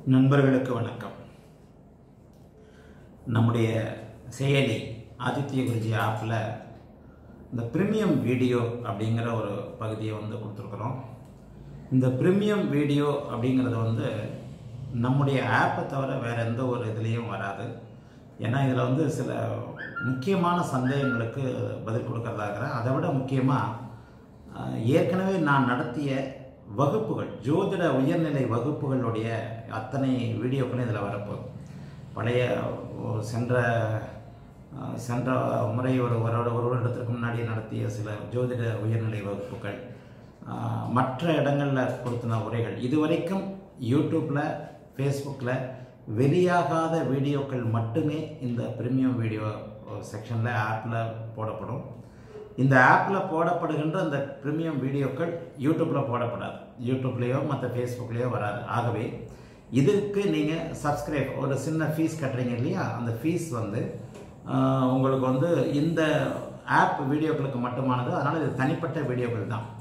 நண்பர்களுக்கு வணக்கம் நம்முடைய செயலி ஆதித்ய குருஜி ஆப்பில் இந்த ப்ரீமியம் வீடியோ அப்படிங்கிற ஒரு பகுதியை வந்து கொடுத்துருக்குறோம் இந்த ப்ரீமியம் வீடியோ அப்படிங்கிறது வந்து நம்முடைய ஆப்பை தவிர வேறு எந்த ஒரு இதுலேயும் வராது ஏன்னா இதில் வந்து சில முக்கியமான சந்தேகங்களுக்கு பதில் கொடுக்கறதாகிற அதை விட முக்கியமாக ஆஹ் ஏற்கனவே நான் நடத்திய வகுப்புகள் ஜோதிட உயர்நிலை வகுப்புகளுடைய அத்தனை வீடியோக்களும் இதில் வரப்போகுது பழைய ஒரு சென்ற ஆஹ் சென்ற முறை ஒரு ஒரு வருட- ஒரு வருடத்திற்கு முன்னாடி நடத்திய சில ஜோதிட உயர்நிலை வகுப்புகள் ஆஹ் மற்ற இடங்களில் கொடுத்தின உரைகள் இதுவரைக்கும் யூடியூப்பில் ஃபேஸ்புக்கில் வெளியாகாத வீடியோக்கள் மட்டுமே இந்த ப்ரீமியம் வீடியோ செக்ஷனில் ஆப்பில் போடப்படும் இந்த ஆப்பில் போடப்படுகின்ற அந்த ப்ரீமியம் வீடியோக்கள் யூடியூப்பில் போடப்படாது யூடியூப்லேயோ மற்ற ஃபேஸ்புக்லேயோ வராது ஆகவே இதுக்கு நீங்கள் சப்ஸ்கிரைப் ஒரு சின்ன ஃபீஸ் கட்டுறீங்க இல்லையா அந்த ஃபீஸ் வந்து ஆஹ், உங்களுக்கு வந்து இந்த ஆப் வீடியோக்களுக்கு மட்டுமானது அதனால் இது தனிப்பட்ட வீடியோக்கள் தான்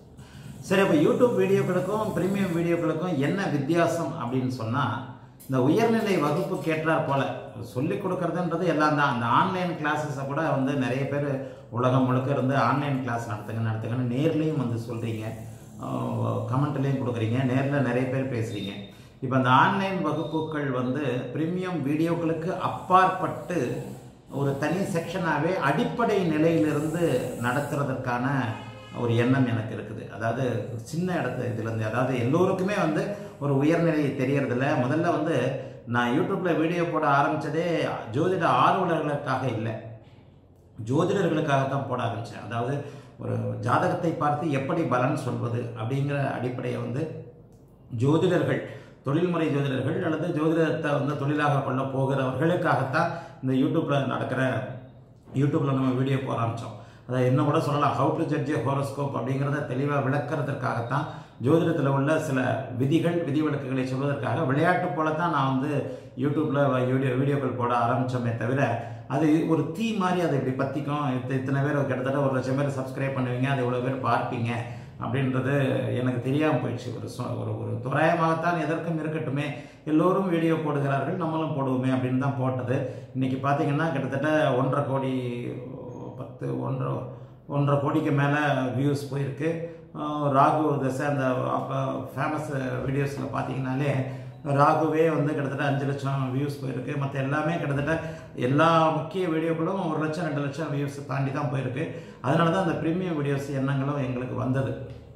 சரி அப்போ யூடியூப் வீடியோக்களுக்கும் ப்ரீமியம் வீடியோக்களுக்கும் என்ன வித்தியாசம் அப்படின்னு சொன்னால் இந்த உயர்நிலை வகுப்பு கேட்டார் போல சொல்லிக் கொடுக்கறதுன்றது எல்லாம் தான் அந்த ஆன்லைன் கிளாஸஸை கூட வந்து நிறைய பேர் உலகம் முழுக்க இருந்து ஆன்லைன் கிளாஸ் நடத்துங்க நடத்துங்கன்னு நேர்லேயும் வந்து சொல்கிறீங்க கமெண்ட்லேயும் கொடுக்குறீங்க நேரில் நிறைய பேர் பேசுகிறீங்க இப்போ அந்த ஆன்லைன் வகுப்புகள் வந்து ப்ரீமியம் வீடியோக்களுக்கு அப்பாற்பட்டு ஒரு தனி செக்ஷனாகவே அடிப்படை நிலையிலிருந்து நடத்துறதற்கான ஒரு எண்ணம் எனக்கு இருக்குது அதாவது சின்ன இடத்து இதுலேருந்து அதாவது எல்லோருக்குமே வந்து ஒரு உயர்நிலை தெரியறதில்ல முதல்ல வந்து நான் யூடியூப்பில் வீடியோ போட ஆரம்பித்ததே ஜோதிட ஆர்வலர்களுக்காக இல்லை ஜோதிடர்களுக்காக தான் போட ஆரம்பித்தேன் அதாவது ஒரு ஜாதகத்தை பார்த்து எப்படி பலன் சொல்வது அப்படிங்கிற அடிப்படையை வந்து ஜோதிடர்கள் தொழில்முறை ஜோதிடர்கள் அல்லது ஜோதிடத்தை வந்து தொழிலாக கொள்ள போகிறவர்களுக்காகத்தான் இந்த யூடியூப்பில் நடக்கிற யூடியூப்பில் நம்ம வீடியோ போட ஆரம்பித்தோம் அதை என்ன கூட சொல்லலாம் ஹவு டு ஜட்ஜ் ஹோரோஸ்கோப் அப்படிங்கிறத தெளிவாக விளக்கறதுக்காகத்தான் ஜோதிடத்தில் உள்ள சில விதிகள் விதிவிலக்குகளை சொல்வதற்காக விளையாட்டு போல தான் நான் வந்து யூடியூப்பில் வீடியோ வீடியோக்கள் போட ஆரம்பித்தோமே தவிர அது ஒரு தீ மாதிரி அதை இப்படி பற்றிக்கும் இத்த- இத்தனை பேர் கிட்டத்தட்ட ஒரு லட்சம் பேர் சப்ஸ்கிரைப் பண்ணுவீங்க அது இவ்வளோ பேர் பார்ப்பீங்க அப்படின்றது எனக்கு தெரியாமல் போயிடுச்சு ஒரு சொ- ஒரு ஒரு தோராயமாகத்தான் எதற்கும் இருக்கட்டுமே எல்லோரும் வீடியோ போடுகிறார்கள் நம்மளும் போடுவோமே அப்படின்னு தான் போட்டது இன்னைக்கு பார்த்தீங்கன்னா கிட்டத்தட்ட ஒன்றரை கோடி பத்து ஒன்றரை ஒன்றரை கோடிக்கு மேலே வியூஸ் போயிருக்கு ஆஹ் ராகு தசை அந்த அப்போ ஃபேமஸ் வீடியோஸில் பார்த்தீங்கன்னாலே ராகுவே வந்து கிட்டத்தட்ட அஞ்சு லட்சம் வியூஸ் போயிருக்கு மற்ற எல்லாமே கிட்டத்தட்ட எல்லா முக்கிய வீடியோக்களும் ஒரு லட்சம் ரெண்டு லட்சம் வியூஸ் தாண்டி தான் போயிருக்கு அதனால தான் அந்த ப்ரீமியம் வீடியோஸ் எண்ணங்களும் எங்களுக்கு வந்தது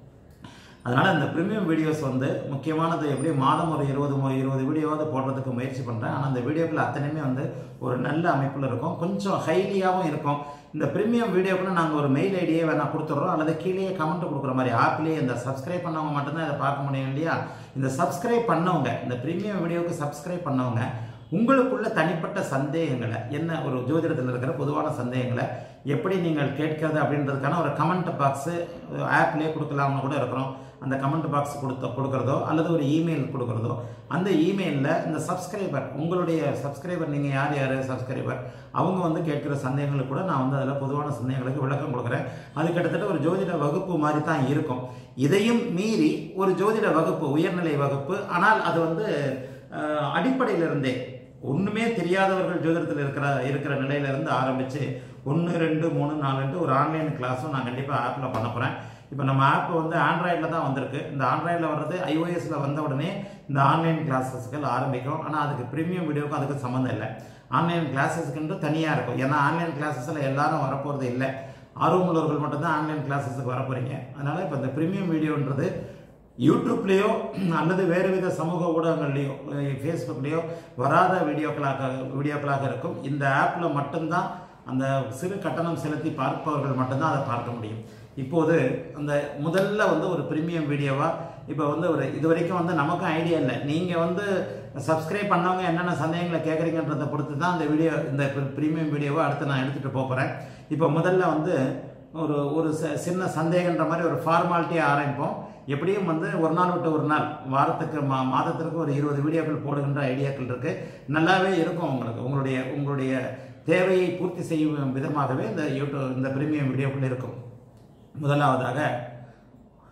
அதனால் இந்த ப்ரீமியம் வீடியோஸ் வந்து முக்கியமானது எப்படி மாதம் ஒரு இருபது மு- இருபது வீடியோவாவது போடுறதுக்கு முயற்சி பண்ணுறேன் ஆனால் அந்த வீடியோக்கள் அத்தனையுமே வந்து ஒரு நல்ல அமைப்பில் இருக்கும் கொஞ்சம் ஹைலியாகவும் இருக்கும் இந்த ப்ரீமியம் வீடியோக்குன்னு நாங்கள் ஒரு மெயில் ஐடியே வேணால் கொடுத்துட்றோம் அல்லது கீழே கமெண்ட் கொடுக்குற மாதிரி ஆப்லேயே இந்த சப்ஸ்கிரைப் பண்ணவங்க மட்டும்தான் இதை பார்க்க முடியும் இல்லையா இந்த சப்ஸ்கிரைப் பண்ணவங்க இந்த ப்ரீமியம் வீடியோவுக்கு சப்ஸ்கிரைப் பண்ணவங்க உங்களுக்குள்ள தனிப்பட்ட சந்தேகங்களை என்ன ஒரு ஜோதிடத்தில் இருக்கிற பொதுவான சந்தேகங்களை எப்படி நீங்கள் கேட்கிறது அப்படின்றதுக்கான ஒரு கமெண்ட் பாக்ஸு ஆப்லேயே கொடுக்கலாம்னு கூட இருக்கிறோம் அந்த கமெண்ட் பாக்ஸ் கொடுத்த கொடுக்குறதோ அல்லது ஒரு இமெயில் கொடுக்குறதோ அந்த இமெயிலில் இந்த சப்ஸ்கிரைபர் உங்களுடைய சப்ஸ்கிரைபர் நீங்கள் யார் யார் சப்ஸ்கிரைபர் அவங்க வந்து கேட்குற சந்தேகங்களுக்கு கூட நான் வந்து அதில் பொதுவான சந்தேகங்களுக்கு விளக்கம் கொடுக்குறேன் அது கிட்டத்தட்ட ஒரு ஜோதிட வகுப்பு மாதிரி தான் இருக்கும் இதையும் மீறி ஒரு ஜோதிட வகுப்பு உயர்நிலை வகுப்பு ஆனால் அது வந்து அஹ், அடிப்படையிலிருந்தே ஒண்ணுமே தெரியாதவர்கள் ஜோதிடத்தில் இருக்கிற இருக்கிற நிலையில இருந்து ஆரம்பிச்சு ஒன்று ரெண்டு மூணு நாலுன்ட்டு ஒரு ஆன்லைன் கிளாஸும் நான் கண்டிப்பாக ஆப்பில் பண்ண போகிறேன் இப்போ நம்ம ஆப் வந்து ஆண்ட்ராய்டில் தான் வந்திருக்கு இந்த ஆண்ட்ராய்டில் வர்றது ஐஓஎஸில் வந்த உடனே இந்த ஆன்லைன் கிளாஸஸ்கள் ஆரம்பிக்கும் ஆனால் அதுக்கு ப்ரீமியம் வீடியோக்கும் அதுக்கு சம்மந்தம் இல்லை ஆன்லைன் கிளாஸஸ்க்குன்ட்டு தனியாக இருக்கும் ஏன்னா ஆன்லைன் கிளாஸஸில் எல்லாரும் வரப்போகிறது இல்லை ஆர்வமுள்ளவர்கள் மட்டும்தான் ஆன்லைன் கிளாஸஸுக்கு வர போகிறீங்க அதனால் இப்போ இந்த ப்ரீமியம் வீடியோன்றது யூடியூப்லேயோ அல்லது வேறு வித சமூக ஊடகங்கள்லையோ ஃபேஸ்புக்லேயோ வராத வீடியோக்களாக வீடியோக்களாக இருக்கும் இந்த ஆப்பில் மட்டும்தான் அந்த சிறு கட்டணம் செலுத்தி பார்ப்பவர்கள் மட்டும்தான் அதை பார்க்க முடியும் இப்போது அந்த முதல்ல வந்து ஒரு ப்ரீமியம் வீடியோவாக இப்போ வந்து ஒரு இது வரைக்கும் வந்து நமக்கும் ஐடியா இல்லை நீங்கள் வந்து சப்ஸ்கிரைப் பண்ணவங்க என்னென்ன சந்தேகங்களை கேட்குறீங்கன்றதை பொறுத்து தான் இந்த வீடியோ இந்த ப்ரீமியம் வீடியோவை அடுத்து நான் எடுத்துகிட்டு போகிறேன் இப்போ முதல்ல வந்து ஒரு ஒரு ச- சின்ன சந்தேகன்ற மாதிரி ஒரு ஃபார்மாலிட்டியாக ஆரம்பிப்போம் எப்படியும் வந்து ஒரு நாள் விட்டு ஒரு நாள் வாரத்துக்கு மா மாதத்திற்கு ஒரு இருபது வீடியோக்கள் போடுகின்ற ஐடியாக்கள் இருக்கு நல்லாவே இருக்கும் உங்களுக்கு உங்களுடைய உங்களுடைய தேவையை பூர்த்தி செய்யும் விதமாகவே இந்த யூடியூப் இந்த பிரீமியம் வீடியோக்கள் இருக்கும் முதலாவதாக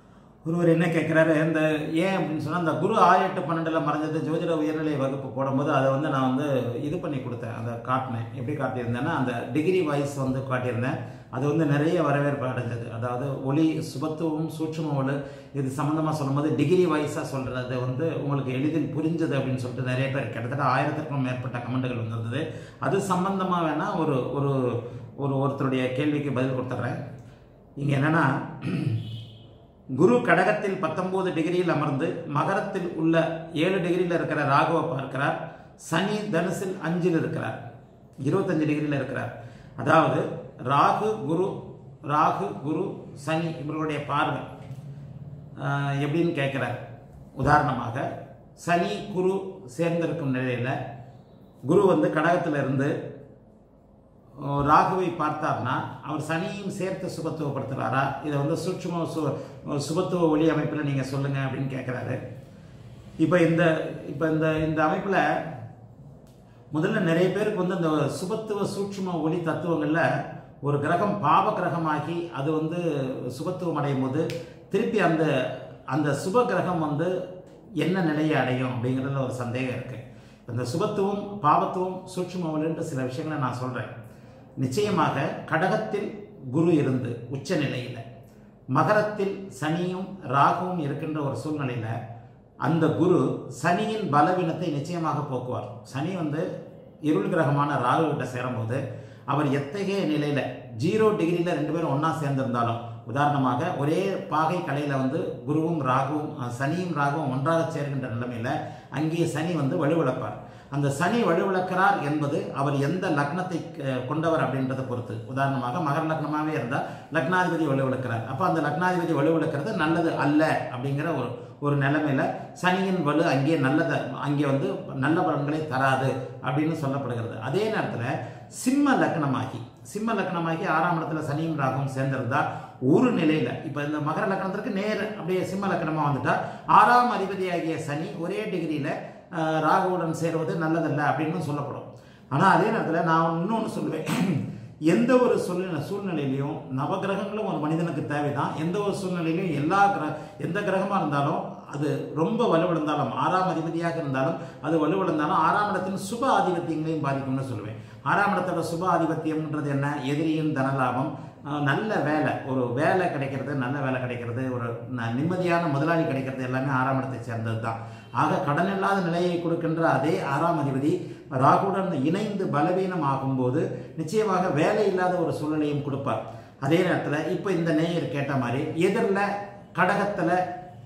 ஒருவர் என்ன கேட்குறாரு இந்த ஏன் அப்படின்னு சொன்னால் அந்த குரு ஆறு எட்டு பன்னெண்டில் மறைஞ்சது ஜோதிட உயர்நிலை வகுப்பு போடும்போது அதை வந்து நான் வந்து இது பண்ணி கொடுத்தேன் அதை காட்டினேன் எப்படி காட்டியிருந்தேன்னா அந்த டிகிரி வைஸ் வந்து காட்டியிருந்தேன் அது வந்து நிறைய வரவேற்பு அடைஞ்சது அதாவது ஒளி சுபத்துவம் சூட்சும ஒளி இது சம்மந்தமாக சொல்லும்போது டிகிரி வைஸாக சொல்கிறது வந்து உங்களுக்கு எளிதில் புரிஞ்சது அப்படின்னு சொல்லிட்டு நிறைய பேர் கிட்டத்தட்ட ஆயிரத்துக்கும் மேற்பட்ட கமெண்ட்டுகள் வந்திருந்தது அது சம்பந்தமாக வேணால் ஒரு ஒரு ஒரு ஒருத்தருடைய கேள்விக்கு பதில் கொடுத்துட்றேன் இங்கே என்னென்னா குரு கடகத்தில் பத்தொன்பது டிகிரியில் அமர்ந்து மகரத்தில் உள்ள ஏழு டிகிரியில் இருக்கிற ராகுவை பார்க்கிறார் சனி தனுசில் அஞ்சில் இருக்கிறார் இருபத்தஞ்சு டிகிரியில் இருக்கிறார் அதாவது ராகு குரு ராகு குரு சனி இவர்களுடைய பார்வை ஆஹ், எப்படின்னு கேட்குறார் உதாரணமாக சனி குரு சேர்ந்திருக்கும் நிலையில் குரு வந்து கடகத்தில் இருந்து அஹ், ராகுவை பார்த்தார்னா அவர் சனியும் சேர்த்து சுபத்துவப்படுத்துகிறாரா இதை வந்து சூட்சும சு சுபத்துவ ஒளி அமைப்பில் நீங்கள் சொல்லுங்கள் அப்படின்னு கேட்குறாரு இப்போ இந்த இப்போ இந்த இந்த அமைப்பில் முதல்ல நிறைய பேருக்கு வந்து இந்த சுபத்துவ சூட்சும ஒளி தத்துவங்களில் ஒரு கிரகம் பாவ கிரகமாகி அது வந்து சுபத்துவம் அடையும் போது திருப்பி அந்த அந்த சுப கிரகம் வந்து என்ன நிலையை அடையும் அப்படிங்கிறதுல ஒரு சந்தேகம் இருக்கு இந்த சுபத்துவம் பாவத்துவம் சூட்சும ஒளின்ற சில விஷயங்களை நான் சொல்றேன் நிச்சயமாக கடகத்தில் குரு இருந்து உச்ச நிலையில் மகரத்தில் சனியும் ராகுவும் இருக்கின்ற ஒரு சூழ்நிலையில் அந்த குரு சனியின் பலவீனத்தை நிச்சயமாக போக்குவார் சனி வந்து இருள் கிரகமான ராகு கிட்ட சேரும்போது அவர் எத்தகைய நிலையில ஜீரோ டிகிரியில் ரெண்டு பேரும் ஒன்றா சேர்ந்திருந்தாலும் உதாரணமாக ஒரே பாகை கலையில் வந்து குருவும் ராகுவும் அஹ், சனியும் ராகுவும் ஒன்றாக சேர்கின்ற நிலைமையில் அங்கே சனி வந்து வலுவிழப்பார் அந்த சனி வலுவிழக்கிறார் என்பது அவர் எந்த லக்னத்தை அஹ், கொண்டவர் அப்படின்றத பொறுத்து உதாரணமாக மகர லக்னமாகவே இருந்தால் லக்னாதிபதி வலுவிழக்கிறார் அப்போ அந்த லக்னாதிபதி வலுவிழக்கிறது நல்லது அல்ல அப்படிங்கிற ஒரு ஒரு நிலைமையில சனியின் வலு அங்கே நல்லதை அங்கே வந்து நல்ல பலன்களை தராது அப்படின்னு சொல்லப்படுகிறது அதே நேரத்தில் சிம்ம லக்னமாகி சிம்ம லக்னமாகி ஆறாம் இடத்துல சனியும் ராகும் சேர்ந்திருந்தா ஒரு நிலையில இப்ப இந்த மகர லக்னத்திற்கு நேர் அப்படியே சிம்ம லக்னமா வந்துட்டா ஆறாம் அதிபதியாகிய சனி ஒரே டிகிரியில அஹ், ராகுவுடன் சேருவது நல்லதல்ல அப்படின்னு சொல்லப்படும் ஆனா அதே நேரத்தில் நான் இன்னொன்று சொல்லுவேன் எந்த ஒரு சூழ்நிலை சூழ்நிலையிலையும் நவகிரகங்களும் ஒரு மனிதனுக்கு தேவைதான் எந்த ஒரு சூழ்நிலையிலையும் எல்லா கிரக எந்த கிரகமாக இருந்தாலும் அது ரொம்ப வலுவிழந்தாலும் ஆறாம் அதிபதியாக இருந்தாலும் அது வலுவிழந்தாலும் ஆறாம் இடத்தின் சுப ஆதிபத்தியங்களையும் பாதிக்கும்னு சொல்லுவேன் ஆறாம் இடத்தோட சுப ஆதிபத்தியம்ன்றது என்ன எதிரியின் தனலாபம் அஹ், நல்ல வேலை ஒரு வேலை கிடைக்கிறது நல்ல வேலை கிடைக்கிறது ஒரு ந- நிம்மதியான முதலாளி கிடைக்கிறது எல்லாமே ஆறாம் இடத்தை சேர்ந்தது தான் ஆக கடன் இல்லாத நிலையை கொடுக்கின்ற அதே ஆறாம் அதிபதி ராகுடன் இணைந்து பலவீனம் ஆகும்போது நிச்சயமாக வேலை இல்லாத ஒரு சூழ்நிலையும் கொடுப்பார் அதே நேரத்தில் இப்போ இந்த நேயர் கேட்ட மாதிரி எதிரில் கடகத்தில்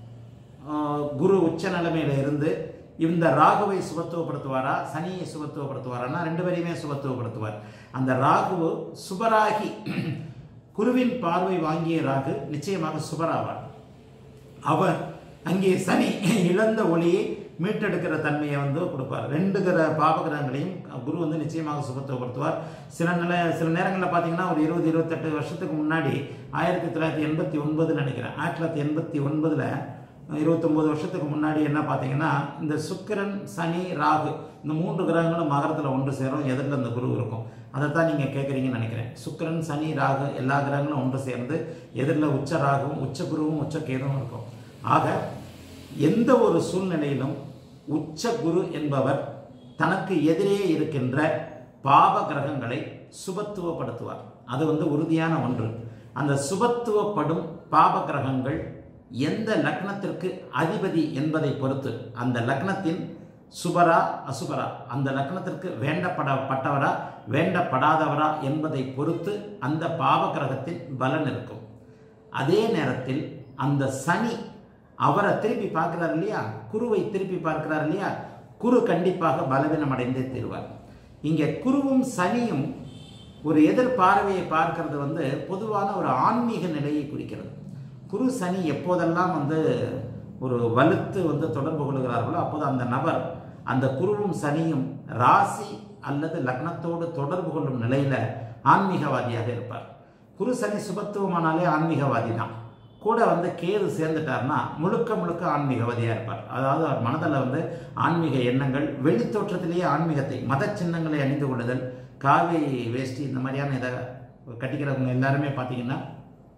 ஆஹ், குரு உச்ச நிலைமையில இருந்து இந்த ராகுவை சுபத்துவப்படுத்துவாரா சனியை சுபத்துவப்படுத்துவாரான்னா ரெண்டு பேரையுமே சுபத்துவப்படுத்துவார் அந்த ராகுவு சுபராகி குருவின் பார்வை வாங்கிய ராகு நிச்சயமாக சுபராவார் அவர் அங்கே சனி இழந்த ஒளியை மீட்டெடுக்கிற தன்மையை வந்து கொடுப்பார் ரெண்டு கிர பாபகிரகங்களையும் குரு வந்து நிச்சயமாக சுபத்துவப்படுத்துவார் சில நில சில நேரங்களில் பார்த்தீங்கன்னா ஒரு இருபது இருபத்தெட்டு வருஷத்துக்கு முன்னாடி ஆயிரத்தி தொள்ளாயிரத்தி எண்பத்தி ஒன்பதுன்னு நினைக்கிறேன் ஆயிரத்தி தொள்ளாயிரத்தி எண்பத்தி ஒன்பதில் இருபத்தொம்போது வருஷத்துக்கு முன்னாடி என்ன பார்த்தீங்கன்னா இந்த சுக்கிரன் சனி ராகு இந்த மூன்று கிரகங்களும் மகரத்தில் ஒன்று சேரும் எதிரில் இந்த குரு இருக்கும் அதைத்தான் நீங்கள் கேட்குறீங்கன்னு நினைக்கிறேன் சுக்கிரன் சனி ராகு எல்லா கிரகங்களும் ஒன்று சேர்ந்து எதிரில் உச்ச ராகுவும் உச்ச குருவும் உச்ச கேதுவும் இருக்கும் ஆக எந்த ஒரு சூழ்நிலையிலும் உச்ச குரு என்பவர் தனக்கு எதிரே இருக்கின்ற பாவ கிரகங்களை சுபத்துவப்படுத்துவார் அது வந்து உறுதியான ஒன்று அந்த சுபத்துவப்படும் பாவ கிரகங்கள் எந்த லக்னத்திற்கு அதிபதி என்பதை பொறுத்து அந்த லக்னத்தின் சுபரா அசுபரா அந்த லக்னத்திற்கு வேண்டப்படப்பட்டவரா வேண்டப்படாதவரா என்பதை பொறுத்து அந்த பாவ கிரகத்தின் பலன் இருக்கும் அதே நேரத்தில் அந்த சனி அவரை திருப்பி பார்க்கிறார் இல்லையா குருவை திருப்பி பார்க்கிறார் இல்லையா குரு கண்டிப்பாக பலவீனம் அடைந்தே தீர்வார் இங்கே குருவும் சனியும் ஒரு எதிர் பார்வையை பார்க்கிறது வந்து பொதுவான ஒரு ஆன்மீக நிலையை குறிக்கிறது குரு சனி எப்போதெல்லாம் வந்து ஒரு வலுத்து வந்து தொடர்பு கொள்கிறார்களோ அப்போது அந்த நபர் அந்த குருவும் சனியும் ராசி அல்லது லக்னத்தோடு தொடர்பு கொள்ளும் நிலையில ஆன்மீகவாதியாக இருப்பார் குரு சனி சுபத்துவமானாலே ஆன்மீகவாதி தான் கூட வந்து கேது சேர்ந்துட்டார்னா முழுக்க முழுக்க ஆன்மீகவாதியாக இருப்பார் அதாவது அவர் மனதில் வந்து ஆன்மீக எண்ணங்கள் வெளித்தோற்றத்திலேயே ஆன்மீகத்தை மத சின்னங்களை அணிந்து கொள்ளுதல் காவி வேஷ்டி இந்த மாதிரியான இதை கட்டிக்கிறவங்க எல்லாருமே பார்த்தீங்கன்னா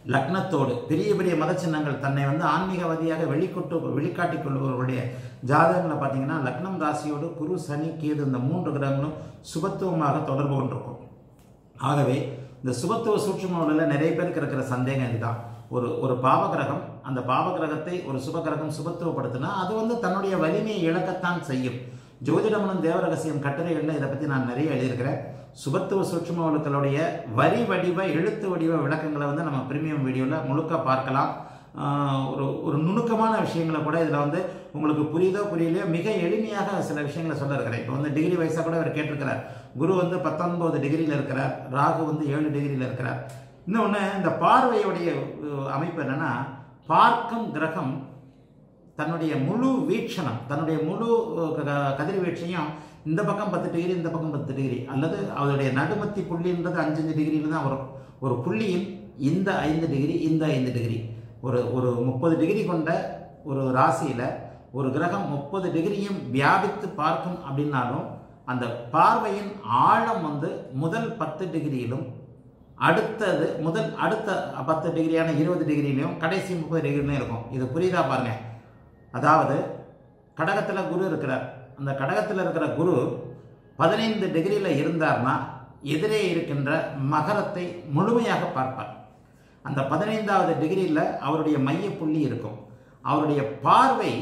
லக்னத்தோடு பெரிய பெரிய மத சின்னங்கள் தன்னை வந்து ஆன்மீகவாதியாக வெளிக்கொட்டு வெளிக்காட்டிக் கொள்பவர்களுடைய ஜாதகங்களை பார்த்தீங்கன்னா லக்னம் ராசியோடு குரு சனி கேது இந்த மூன்று கிரகங்களும் சுபத்துவமாக தொடர்பு கொண்டிருக்கும் ஆகவே இந்த சுபத்துவ சூட்சுமங்களில் நிறைய பேருக்கு இருக்கிற சந்தேகம் இதுதான் ஒரு ஒரு பாவகிரகம் அந்த பாவகிரகத்தை ஒரு சுபகிரகம் சுபத்துவப்படுத்தினா அது வந்து தன்னுடைய வலிமையை இழக்கத்தான் செய்யும் ஜோதிடமனும் தேவரகசியம் கட்டுரைகளில் இதை பற்றி நான் நிறைய எழுதியிருக்கிறேன் சுபத்துவ சூட்சுமங்களுடைய வரி வடிவ எழுத்து வடிவ விளக்கங்களை வந்து நம்ம பிரீமியம் வீடியோவில் முழுக்க பார்க்கலாம் ஆஹ் ஒரு ஒரு நுணுக்கமான விஷயங்களை கூட இதில் வந்து உங்களுக்கு புரியுதோ புரியலையோ மிக எளிமையாக சில விஷயங்களை சொல்ல இருக்கிறேன் இப்போ வந்து டிகிரி வைஸாக கூட அவர் கேட்டிருக்கிறார் குரு வந்து பத்தொன்பது டிகிரியில் இருக்கிறார் ராகு வந்து ஏழு டிகிரியில் இருக்கிறார் இன்னொன்று இந்த பார்வையுடைய அஹ், அமைப்பு என்னன்னா பார்க்கும் கிரகம் தன்னுடைய முழு வீட்சணம் தன்னுடைய முழு அஹ், க- கதிர்வீச்சையும் இந்த பக்கம் பத்து டிகிரி இந்த பக்கம் பத்து டிகிரி அல்லது அவருடைய நடுமத்தி புள்ளின்றது அஞ்சஞ்சு டிகிரியில் தான் வரும் ஒரு புள்ளியில் இந்த ஐந்து டிகிரி இந்த ஐந்து டிகிரி ஒரு ஒரு முப்பது டிகிரி கொண்ட ஒரு ராசியில் ஒரு கிரகம் முப்பது டிகிரியும் வியாபித்து பார்க்கும் அப்படின்னாலும் அந்த பார்வையின் ஆழம் வந்து முதல் பத்து டிகிரியிலும் அடுத்தது முதல் அடுத்த பத்து டிகிரியான இருபது டிகிரிலையும் கடைசி முப்பது டிகிரிலையும் இருக்கும் இது புரியுதா பாருங்க அதாவது கடகத்தில் குரு இருக்கிறார் அந்த கடகத்தில் இருக்கிற குரு பதினைந்து டிகிரியில் இருந்தார்னா எதிரே இருக்கின்ற மகரத்தை முழுமையாக பார்ப்பார் அந்த பதினைந்தாவது டிகிரியில் அவருடைய மைய புள்ளி இருக்கும் அவருடைய பார்வை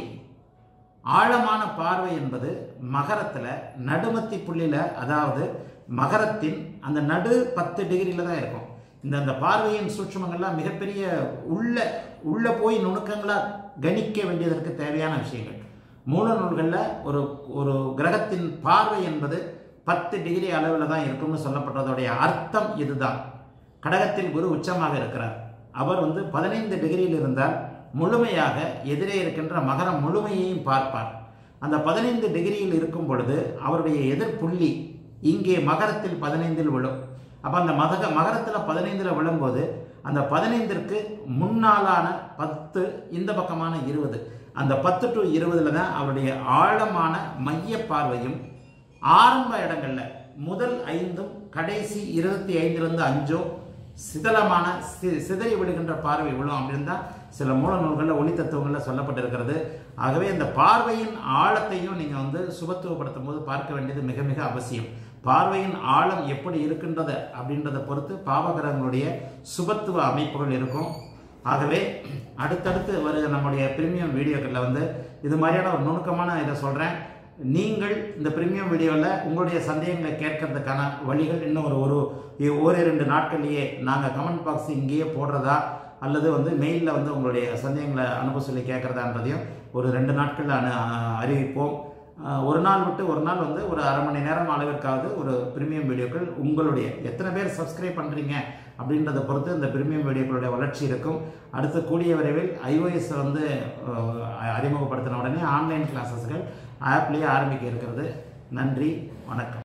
ஆழமான பார்வை என்பது மகரத்தில் நடுமத்தி புள்ளியில் அதாவது மகரத்தின் அந்த நடு பத்து டிகிரியில் தான் இருக்கும் இந்த அந்த பார்வையின் சூட்சுமங்கள்லாம் மிகப்பெரிய உள்ள உள்ள போய் நுணுக்கங்களாக கணிக்க வேண்டியதற்கு தேவையான விஷயங்கள் மூல நூல்களில் ஒரு ஒரு கிரகத்தின் பார்வை என்பது பத்து டிகிரி அளவில் தான் இருக்கும்னு சொல்லப்பட்டதோடைய அர்த்தம் இதுதான் கடகத்தில் குரு உச்சமாக இருக்கிறார் அவர் வந்து பதினைந்து டிகிரியில் இருந்தால் முழுமையாக எதிரே இருக்கின்ற மகரம் முழுமையையும் பார்ப்பார் அந்த பதினைந்து டிகிரியில் இருக்கும் பொழுது அவருடைய எதிர்ப்புள்ளி இங்கே மகரத்தில் பதினைந்தில் விழும் அப்போ அந்த மதக மகரத்தில் பதினைந்தில் விழும்போது அந்த பதினைந்திற்கு முன்னாலான பத்து இந்த பக்கமான இருபது அந்த பத்து டு இருபதுல தான் அவருடைய ஆழமான மைய பார்வையும் ஆரம்ப இடங்கள்ல முதல் ஐந்தும் கடைசி இருபத்தி ஐந்துலேருந்து அஞ்சோ சிதலமான சி- சிதறி விடுகின்ற பார்வை விழும் அப்படின்னு தான் சில மூல நூல்களில் ஒளி தத்துவங்களில் சொல்லப்பட்டிருக்கிறது ஆகவே இந்த பார்வையின் ஆழத்தையும் நீங்கள் வந்து சுபத்துவப்படுத்தும் போது பார்க்க வேண்டியது மிக மிக அவசியம் பார்வையின் ஆழம் எப்படி இருக்கின்றது அப்படின்றத பொறுத்து பாவகிரகங்களுடைய சுபத்துவ அமைப்புகள் இருக்கும் ஆகவே அடுத்தடுத்து வருகிற நம்முடைய பிரீமியம் வீடியோக்களில் வந்து இது மாதிரியான ஒரு நுணுக்கமான இதை சொல்கிறேன் நீங்கள் இந்த பிரீமியம் வீடியோவில் உங்களுடைய சந்தேகங்களை கேட்கறதுக்கான வழிகள் இன்னும் ஒரு ஒரு ஓரிரண்டு நாட்கள்லேயே நாங்கள் கமெண்ட் பாக்ஸ் இங்கேயே போடுறதா அல்லது வந்து மெயிலில் வந்து உங்களுடைய சந்தேகங்களை அனுப்ப சொல்லி கேட்குறதான்றதையும் ஒரு ரெண்டு நாட்களில் அனு அறிவிப்போம் அஹ், ஒரு நாள் விட்டு ஒரு நாள் வந்து ஒரு அரை மணி நேரம் அளவிற்காவது ஒரு பிரீமியம் வீடியோக்கள் உங்களுடைய எத்தனை பேர் சப்ஸ்கிரைப் பண்ணுறீங்க அப்படின்றத பொறுத்து இந்த பிரீமியம் வீடியோக்களுடைய வளர்ச்சி இருக்கும் அடுத்து கூடிய விரைவில் ஐஓஎஸ் வந்து அஹ், அறிமுகப்படுத்தின உடனே ஆன்லைன் கிளாஸஸ்கள் ஆப்லேயே ஆரம்பிக்க இருக்கிறது நன்றி வணக்கம்